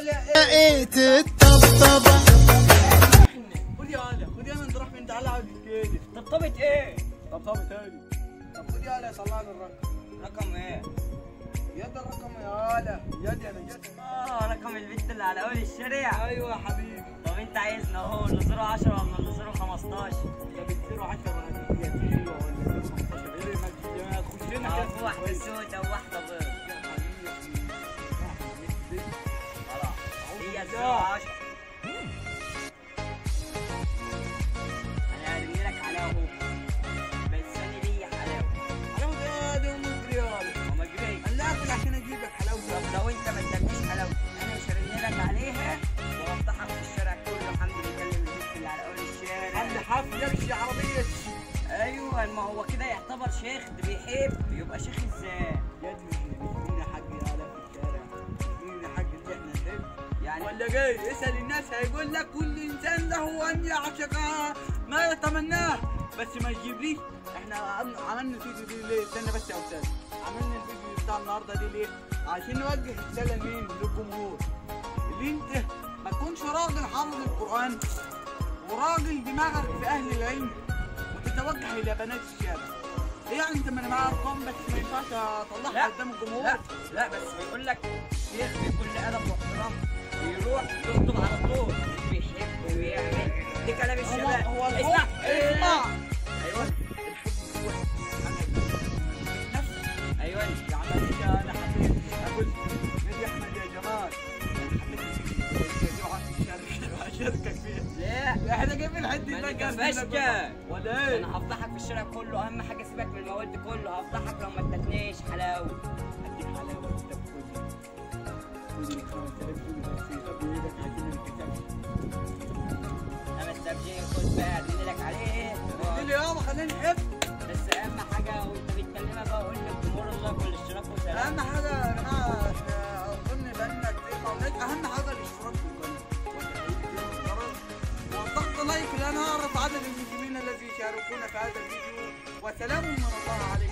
ايه تطبطبة خد يا هلا خد يا من تروح من تعالى على كده طبطبة ايه؟ طبطبة تاني طب خد يا هلا صلى على الرقم رقم ايه؟ يد الرقم يا هلا يد انا جد اه رقم البنت اللي على اول الشارع ايوه يا حبيبي طب انت عايزنا اهو اللي 010 ولا اللي 015 ده بتصيروا 10 هديه حلوه ولا 15 ايه ما تجي ما تخش لنا اه كده في واحدة سودة وواحدة بيض خلاص هي ال 010 انا هرمي لك حلاوة اهو بس انا ليا حلاوة حلاوه ده ام ريال وما جريت انا اكل عشان اجيب لك حلاوه طب لو انت ما ادتنيش حلاوة انا مش هرمي لك عليها وافتحك في الشارع كله حمدي بيكلم البنت اللي على اول الشارع عندي حف يمشي عربيه ايوه ما هو كده يعتبر شيخ ده بيحب يبقى شيخ ازاي يد مين يا حاج يا هلا في الشارع مين يا حاج اللي احنا نحب يعني ولا جاي اسال الناس هيقول لك كل انسان له ان يعشق ما يتمناه بس ما يجيبليش احنا عم- عملنا الفيديو دي ليه استنى بس يا استاذ عملنا الفيديو بتاع النهارده دي ليه عشان نوجه رساله لمين للجمهور اللي انت ما تكونش راجل حافظ القران وراجل دماغك في اهل العلم وتتوجه الى بنات الشارع ايه يعني انت ما انا معايا ارقام بس ما ينفعش اطلعها لا، قدام الجمهور لا لا بس بيقول لك شيخ بكل ادب واحترام بيروح يخطب على طول مش بيحب ويعمل دي كلام هو الشباب هو اسمع الحب اسمع ايوه ايوه يا عم انت انا حبيت اقول نبي احمد يا جمال اشاركك فيها لا احنا جايبين حد ما يتنقل نتكفاش فينا كده. ولا ايه؟ انا هفضحك في الشارع كله اهم حاجه سيبك من المواد كله هفضحك لو ما ادتنيش حلاوه اديك حلاوه انت بخدي خدي لك 5000 جنيه بس طب ايدك عايزين الكتاب انا السبجين خد بقى اديني لك عليه قلت لي يابا خليني نحب بس اهم حاجه وانت بتكلمها بقى قول للجمهور الله كل اشتراك وسلام اهم حاجه يا جماعه احنا اظن بقالنا كتير ما قلناش اهم حاجه الاشتراك في القناه وضغط لايك لان اعرف عدد المسلمين الذي يشاركون في هذا الفيديو وسلام من الله عليكم